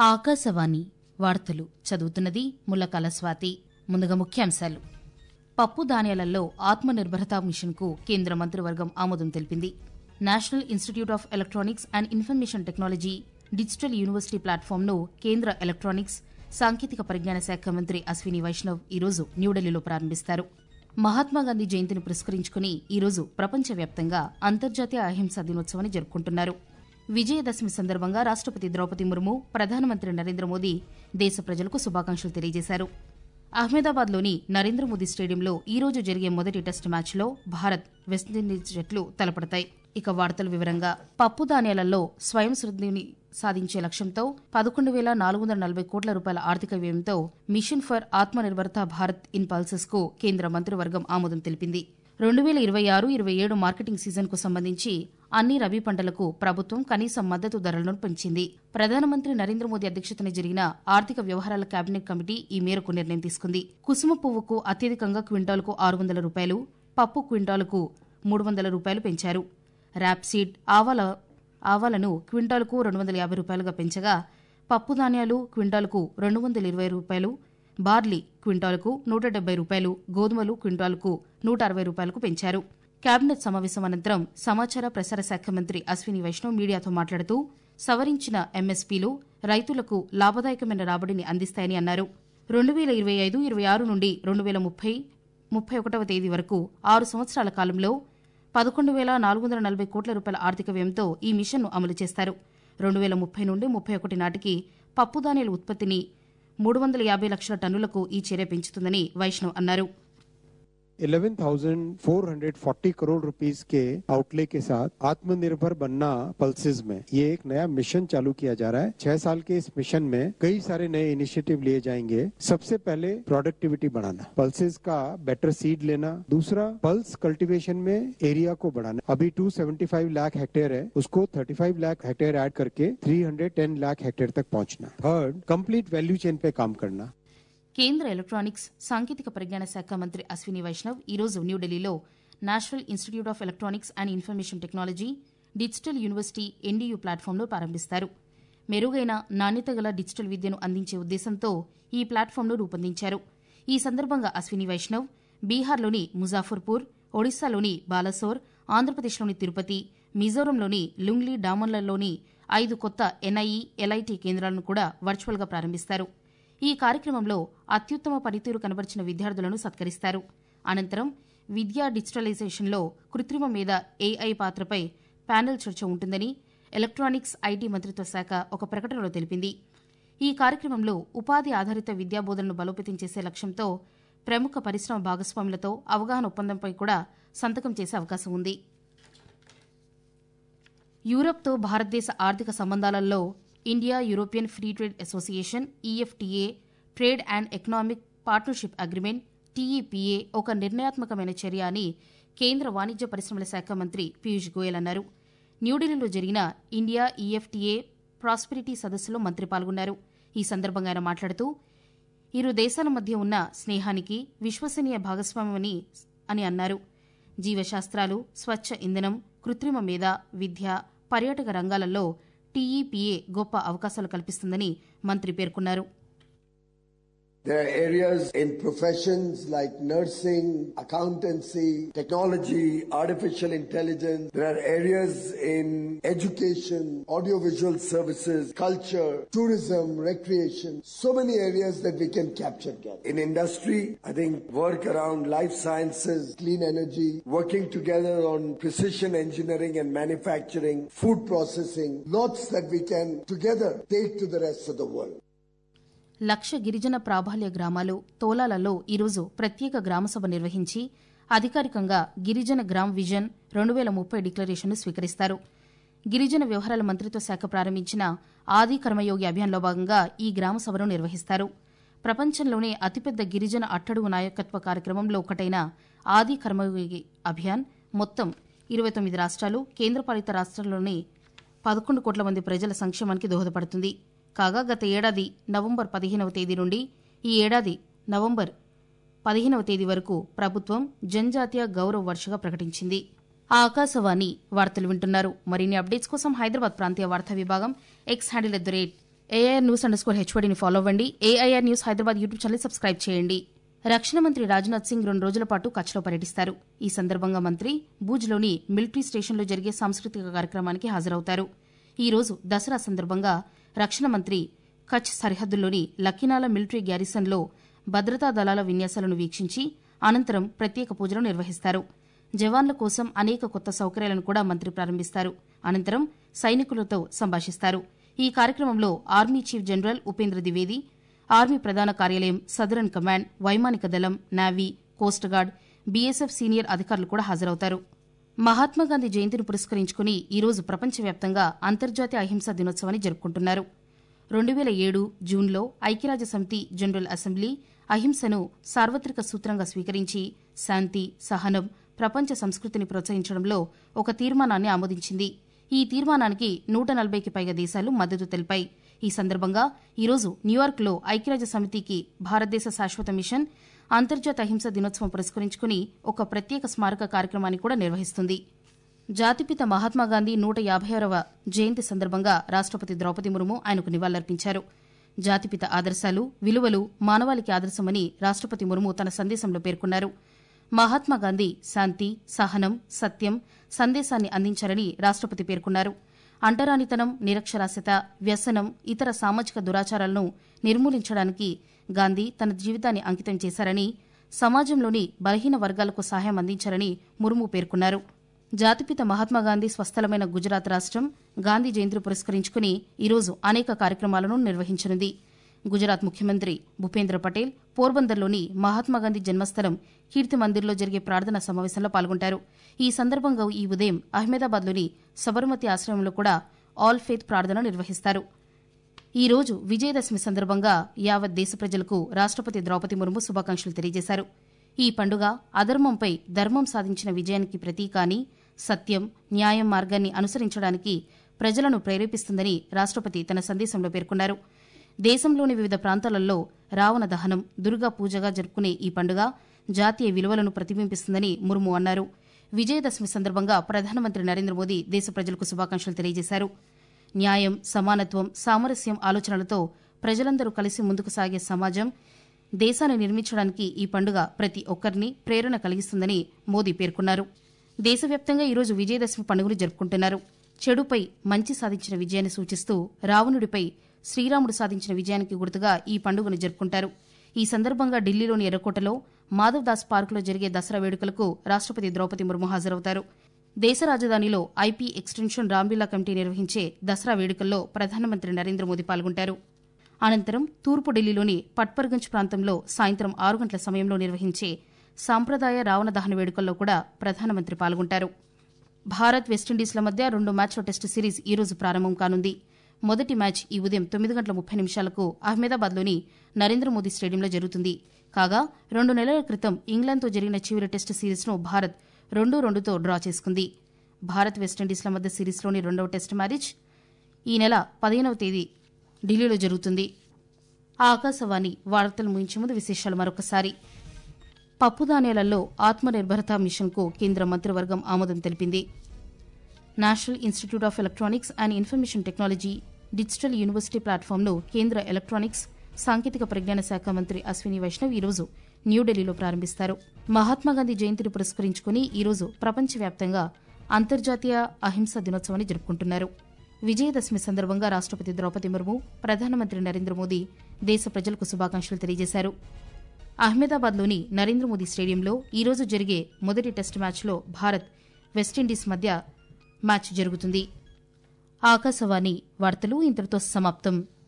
ఆకాశవాణి వార్తలు చదువుతున్నది ముల్లకాల స్వాతి ముందుగా ముఖ్యాంశాలు పప్పు ధాన్యాలలో ఆత్మనిర్భరత మిషన్కు కేంద్ర మంత్రివర్గం ఆమోదం తెలిపింది national institute of electronics and information technology digital university ప్లాట్ఫామ్ను కేంద్ర ఎలక్ట్రానిక్స్ సాంకేతిక పరిజ్ఞాన శాఖ మంత్రి అశ్విని వైష్ణవ్ ఈరోజు న్యూఢిల్లీలో ప్రారంభిస్తారు మహాత్మాగాంధీ జయంతిని పురస్కరించుకుని ఈరోజు ప్రపంచవ్యాప్తంగా అంతర్జాతీయ అహింసా దినోత్సవాన్ని జరుపుకుంటున్నారు విజయదశమి సందర్భంగా రాష్టపతి ద్రౌపది ముర్ము ప్రధానమంత్రి నరేంద్ర మోదీ దేశ ప్రజలకు శుభాకాంక్షలు తెలియజేశారు అహ్మదాబాద్లోని నరేంద్ర మోదీ స్టేడియంలో ఈ రోజు జరిగే మొదటి టెస్టు మ్యాచ్లో భారత్ వెస్టిండీస్ జట్లు తలపడతాయి ఇక వార్తల వివరంగా పప్పు ధాన్యాలలో స్వయం శృద్ధిని సాధించే లక్ష్యంతో పదకొండు వేల నాలుగు వందల నలభై కోట్ల రూపాయల ఆర్థిక వ్యయంతో mission for Aatmanirbharta Bharat in pulses కు కేంద్ర మంత్రివర్గం ఆమోదం తెలిపింది రెండు వేల ఇరవై ఆరు ఇరవై ఏడు మార్కెటింగ్ సీజన్కు సంబంధించి అన్ని రబీ పంటలకు ప్రభుత్వం కనీస మద్దతు ధరలను పెంచింది ప్రధానమంత్రి నరేంద్ర మోదీ అధ్యక్షతన జరిగిన ఆర్థిక వ్యవహారాల కేబినెట్ కమిటీ ఈ మేరకు నిర్ణయం తీసుకుంది కుసుమ పువ్వుకు అత్యధికంగా క్వింటాల్కు ఆరు వందల రూపాయలు పప్పు క్వింటాలుకు మూడు వందల రూపాయలు పెంచారు ర్యాప్సీడ్ ఆవాల ఆవాలను క్వింటాలుకు రెండు వందల యాభై రూపాయలుగా పెంచగా పప్పు ధాన్యాలు క్వింటాలుకు రెండు వందల ఇరవై రూపాయలు బార్లీ క్వింటాలుకు నూట డెబ్బై రూపాయలు గోధుమలు క్వింటాలుకు నూట అరవై రూపాయలకు పెంచారు కేబినెట్ సమావేశం అనంతరం సమాచార ప్రసార శాఖ మంత్రి అశ్విని వైష్ణవ్ మీడియాతో మాట్లాడుతూ సవరించిన ఎంఎస్పీలు రైతులకు లాభదాయకమైన రాబడిని అందిస్తాయని అన్నారు రెండు వేల ఇరవై ఐదు ఇరవై ఆరు నుండి రెండు వేల ముప్పై ముప్పై ఒకటవ తేదీ వరకు ఆరు సంవత్సరాల కాలంలో పదకొండు వేల నాలుగు వందల నలభై కోట్ల రూపాయల ఆర్థిక వ్యయంతో ఈ మిషన్ను అమలు చేస్తారు రెండు వేల ముప్పై నుండి ముప్పై ఒకటి నాటికి పప్పుధాన్యాల ఉత్పత్తిని మూడు వందల యాభై లక్షల టన్నులకు ఈ చర్య పెంచుతుందని వైష్ణవ్ అన్నారు 11,440 करोड़ रुपीस के आउटले के साथ आत्मनिर्भर बनना पल्सेज में ये एक नया मिशन चालू किया जा रहा है छह साल के इस मिशन में कई सारे नए इनिशिएटिव लिए जाएंगे सबसे पहले प्रोडक्टिविटी बढ़ाना पल्सेज का बेटर सीड लेना दूसरा पल्स कल्टीवेशन में एरिया को बढ़ाना अभी 275 लाख हेक्टेयर है उसको 35 लाख हेक्टेयर ऐड करके 310 लाख हेक्टेयर तक पहुंचना थर्ड कंप्लीट वैल्यू चेन पे काम करना కేంద్ర ఎలక్ట్రానిక్స్ సాంకేతిక పరిజ్ఞాన శాఖ మంత్రి అశ్విని వైష్ణవ్ ఈరోజు న్యూఢిల్లీలో national institute of electronics and information technology digital university NDU ప్లాట్ఫామ్ను ప్రారంభిస్తారు మెరుగైన నాణ్యత గల డిజిటల్ విద్యను అందించే ఉద్దేశంతో ఈ ప్లాట్ఫామ్ను రూపొందించారు ఈ సందర్భంగా అశ్విని వైష్ణవ్ బీహార్లోని ముజాఫర్పూర్ ఒడిశాలోని బాలసోర్ ఆంధ్రప్రదేశ్లోని తిరుపతి మిజోరంలోని లుంగ్లీ డామన్లలోని ఐదు కొత్త ఎన్ఐఈ ఎల్ఐటి కేంద్రాలను కూడా వర్చువల్గా ప్రారంభిస్తారు ఈ కార్యక్రమంలో అత్యుత్తమ పనితీరు కనబరిచిన విద్యార్థులను సత్కరిస్తారు అనంతరం విద్యా డిజిటలైజేషన్లో కృత్రిమ మీద ఏఐ పాత్రపై ప్యానెల్ చర్చ ఉంటుందని ఎలక్ట్రానిక్స్ ఐటీ మంత్రిత్వ శాఖ ఒక ప్రకటనలో తెలిపింది ఈ కార్యక్రమంలో ఉపాధి ఆధారిత విద్యాబోధనను బలోపేతం చేసే లక్ష్యంతో ప్రముఖ పరిశ్రమ భాగస్వాములతో అవగాహన ఒప్పందంపై కూడా సంతకం చేసే అవకాశం ఉంది యూరప్తో భారతదేశ ఆర్థిక సంబంధాలలో India European free trade association EFTA trade and economic partnership agreement TEPA ఒక నిర్ణయాత్మకమైన చర్య అని కేంద్ర వాణిజ్య పరిశ్రమల శాఖ మంత్రి పీయూష్ గోయల్ అన్నారు న్యూఢిల్లీలో జరిగిన ఇండియా ఈఎఫ్టీఏ ప్రాస్పెరిటీ సదస్సులో మంత్రి పాల్గొన్నారు ఈ సందర్భంగా ఆయన మాట్లాడుతూ ఇరు దేశాల మధ్య ఉన్న స్నేహానికి విశ్వసనీయ భాగస్వామ్యమని అని అన్నారు జీవశాస్త్రాలు స్వచ్ఛ ఇంధనం కృత్రిమ మేధ విద్య పర్యాటక రంగాలలో టీఈపీఏ గొప్ప అవకాశాలు కల్పిస్తుందని మంత్రి పేర్కొన్నారు There are areas in professions like nursing, accountancy, technology, artificial intelligence. There are areas in education, audiovisual services, culture, tourism, recreation. So many areas that we can capture together. In industry, I think work around life sciences, clean energy, working together on precision engineering and manufacturing, food processing, lots that we can together take to the rest of the world. లక్ష గిరిజన ప్రాబల్య గ్రామాలు తోలాలలో ఈరోజు ప్రత్యేక గ్రామసభ నిర్వహించి అధికారికంగా గిరిజన gram vision రెండు వేల ముప్పై డిక్లరేషన్ను స్వీకరిస్తారు గిరిజన వ్యవహారాల మంత్రిత్వ శాఖ ప్రారంభించిన ఆది కర్మయోగి అభియాన్లో భాగంగా ఈ గ్రామసభను నిర్వహిస్తారు ప్రపంచంలోనే అతిపెద్ద గిరిజన అట్టడుగు నాయకత్వ కార్యక్రమంలో ఒకటైన ఆది కర్మయోగి అభియాన్ మొత్తం ఇరవై తొమ్మిది రాష్ట్రాలు కేంద్రపాలిత రాష్ట్రాల్లోని పదకొండు కోట్ల మంది ప్రజల సంక్షేమానికి దోహదపడుతుంది కాగా గత ఏడాది నవంబర్ పదిహేనవ తేదీ నుండి ఈ ఏడాది నవంబర్ పదిహేనవ తేదీ వరకు ప్రభుత్వం జనజాతీయ గౌరవ వర్షగా ప్రకటించింది ఆ ఆకాశవాణి వార్తలు వింటున్నారు మరిన్ని అప్డేట్స్ కోసం హైదరాబాద్ ప్రాంతీయ వార్తా విభాగం X handle at the rate AIR news underscore స్కోర్ హెచ్వడిని ఫాలో అవ్వండి AIR news Hyderabad YouTube channel subscribe చేయండి రక్షణ మంత్రి రాజ్నాథ్ సింగ్ రెండు రోజుల పాటు కచ్లో పర్యటిస్తారు ఈ సందర్భంగా మంత్రి భూజ్లోని మిలిటరీ స్టేషన్లో జరిగే సాంస్కృతిక కార్యక్రమానికి హాజరవుతారు ఈ రోజు దసరా సందర్భంగా రక్షణ మంత్రి కచ్ సరిహద్దుల్లోని లక్కినాల మిలిటరీ గ్యారిసన్లో భద్రతా దళాల విన్యాసాలను వీక్షించి అనంతరం ప్రత్యేక పూజలు నిర్వహిస్తారు జవాన్ల కోసం అనేక కొత్త సౌకర్యాలను కూడా మంత్రి ప్రారంభిస్తారు అనంతరం సైనికులతో సంభాషిస్తారు ఈ కార్యక్రమంలో army chief general Upendra Dwivedi army ప్రధాన కార్యాలయం సదరన్ కమాండ్ వైమానిక దళం navy coast guard BSF senior అధికారులు కూడా హాజరవుతారు మహాత్మాగాంధీ జయంతిని పురస్కరించుకుని ఈరోజు ప్రపంచవ్యాప్తంగా అంతర్జాతీయ అహింసా దినోత్సవాన్ని జరుపుకుంటున్నారు రెండు వేల ఏడు జూన్లో ఐక్యరాజ్య సమితి జనరల్ అసెంబ్లీ అహింసను సార్వత్రిక సూత్రంగా స్వీకరించి శాంతి సహనం ప్రపంచ సంస్కృతిని ప్రోత్సహించడంలో ఒక తీర్మానాన్ని ఆమోదించింది ఈ తీర్మానానికి నూట నలభైకి పైగా దేశాలు మద్దతు తెలిపాయి ఈ సందర్భంగా ఈరోజు న్యూయార్క్లో ఐక్యరాజ్య సమితికి భారతదేశ శాశ్వత మిషన్ అంతర్జాత అహింస దినోత్సవం పురస్కరించుకుని ఒక ప్రత్యేక స్మారక కార్యక్రమాన్ని కూడా నిర్వహిస్తుంది జాతిపిత మహాత్మాగాంధీ నూట యాభై ఆరవ జయంతి సందర్భంగా రాష్టపతి ద్రౌపది ముర్ము ఆయనకు నివాళులర్పించారు జాతిపిత ఆదర్శాలు విలువలు మానవాళికి ఆదర్శమని రాష్టపతి ముర్ము తన సందేశంలో పేర్కొన్నారు మహాత్మాగాంధీ శాంతి సహనం సత్యం సందేశాన్ని అందించారని రాష్టపతి పేర్కొన్నారు అంటరానితనం నిరక్షరాస్యత వ్యసనం ఇతర సామాజిక దురాచారాలను నిర్మూలించడానికి గాంధీ తన జీవితాన్ని అంకితం చేశారని సమాజంలోని బలహీన వర్గాలకు సహాయం అందించారని ముర్ము పేర్కొన్నారు జాతిపిత మహాత్మాగాంధీ స్వస్థలమైన గుజరాత్ రాష్టం గాంధీ జయంతిని పురస్కరించుకుని ఈరోజు అనేక కార్యక్రమాలను నిర్వహించనుంది గుజరాత్ ముఖ్యమంత్రి భూపేంద్ర పటేల్ పోర్బందర్లోని మహాత్మాగాంధీ జన్మస్థలం కీర్తి మందిర్లో జరిగే ప్రార్థనా సమావేశంలో పాల్గొంటారు ఈ సందర్భంగా ఈ ఉదయం అహ్మదాబాద్లోని సబర్మతి ఆశ్రమంలో కూడా ఆల్ ఫేత్ ప్రార్థన నిర్వహిస్తారు ఈ రోజు విజయదశమి సందర్భంగా యావత్ దేశ ప్రజలకు రాష్టపతి ద్రౌపది ముర్ము శుభాకాంక్షలు తెలియజేశారు ఈ పండుగ అధర్మంపై ధర్మం సాధించిన విజయానికి ప్రతీక అని సత్యం న్యాయం మార్గాన్ని అనుసరించడానికి ప్రజలను ప్రేరేపిస్తుందని రాష్టపతి తన సందేశంలో పేర్కొన్నారు దేశంలోని వివిధ ప్రాంతాలలో రావణ దహనం దుర్గా పూజగా జరుపుకునే ఈ పండుగ జాతీయ విలువలను ప్రతిబింబిస్తుందని ముర్ము అన్నారు విజయదశమి సందర్భంగా ప్రధానమంత్రి నరేంద్ర మోదీ దేశ ప్రజలకు శుభాకాంక్షలు తెలియజేశారు న్యాయం సమానత్వం సామరస్యం ఆలోచనలతో ప్రజలందరూ కలిసి ముందుకు సాగే సమాజం దేశాన్ని నిర్మించడానికి ఈ పండుగ ప్రతి ఒక్కరిని ప్రేరణ కలిగిస్తుందని మోదీ పేర్కొన్నారు దేశవ్యాప్తంగా ఈరోజు విజయదశమి పండుగను జరుపుకుంటున్నారు చెడుపై మంచి సాధించిన విజయాన్ని సూచిస్తూ రావణుడిపై శ్రీరాముడు సాధించిన విజయానికి గుర్తుగా ఈ పండుగను జరుపుకుంటారు ఈ సందర్భంగా ఢిల్లీలోని ఎర్రకోటలో మాధవ్ దాస్ పార్కులో జరిగే దసరా వేడుకలకు రాష్టపతి ద్రౌపది ముర్ము హాజరవుతారు దేశ రాజధానిలో ఐపీ ఎక్స్టెన్షన్ రాంలీలా కమిటీ నిర్వహించే దసరా వేడుకల్లో ప్రధానమంత్రి నరేంద్ర మోదీ పాల్గొంటారు అనంతరం తూర్పు ఢిల్లీలోని పట్పర్గంజ్ ప్రాంతంలో సాయంత్రం ఆరు గంటల సమయంలో నిర్వహించే సాంప్రదాయ రావణ దహన వేడుకల్లో కూడా ప్రధానమంత్రి పాల్గొంటారు భారత్ వెస్టిండీస్ల మధ్య రెండు మ్యాచ్ల టెస్టు సిరీస్ ఈ రోజు ప్రారంభం కానుంది మొదటి మ్యాచ్ ఈ ఉదయం తొమ్మిది గంటల ముప్పై నిమిషాలకు అహ్మదాబాద్లోని నరేంద్ర మోదీ స్టేడియంలో జరుగుతుంది కాగా రెండు నెలల క్రితం ఇంగ్లాండ్తో జరిగిన చివరి టెస్టు సిరీస్ను భారత్ రెండు రెండుతో డ్రా చేసుకుంది భారత్ వెస్టిండీస్ల మధ్య సిరీస్లోని రెండవ టెస్టు మ్యాచ్ ఈ నెల పదిహేనవ తేదీ ఢిల్లీలో జరుగుతుంది ఆకాశవాణి వార్తలు ముగించే ముందు విశేషాలు మరొకసారి పప్పు ధాన్యాలలో ఆత్మనిర్భరత మిషన్కు కేంద్ర మంత్రివర్గం ఆమోదం తెలిపింది national institute of electronics and information technology digital university ప్లాట్ఫామ్ను కేంద్ర ఎలక్ట్రానిక్స్ సాంకేతిక పరిజ్ఞాన శాఖ మంత్రి అశ్విని వైష్ణవ్ ఈరోజు న్యూఢిల్లీలో ప్రారంభిస్తారు మహాత్మాగాంధీ జయంతిని పురస్కరించుకుని ఈరోజు ప్రపంచవ్యాప్తంగా అంతర్జాతీయ అహింస దినోత్సవాన్ని జరుపుకుంటున్నారు విజయదశమి సందర్భంగా రాష్టపతి ద్రౌపది ముర్ము ప్రధానమంత్రి నరేంద్ర మోదీ దేశ ప్రజలకు శుభాకాంక్షలు తెలియజేశారు అహ్మదాబాద్లోని నరేంద్ర మోదీ స్టేడియంలో ఈరోజు జరిగే మొదటి టెస్టు మ్యాచ్లో భారత్ వెస్టిండీస్ మధ్య మ్యాచ్ జరుగుతుంది ఆకాశవాణి వార్తలు ఇంతటితో సమాప్తం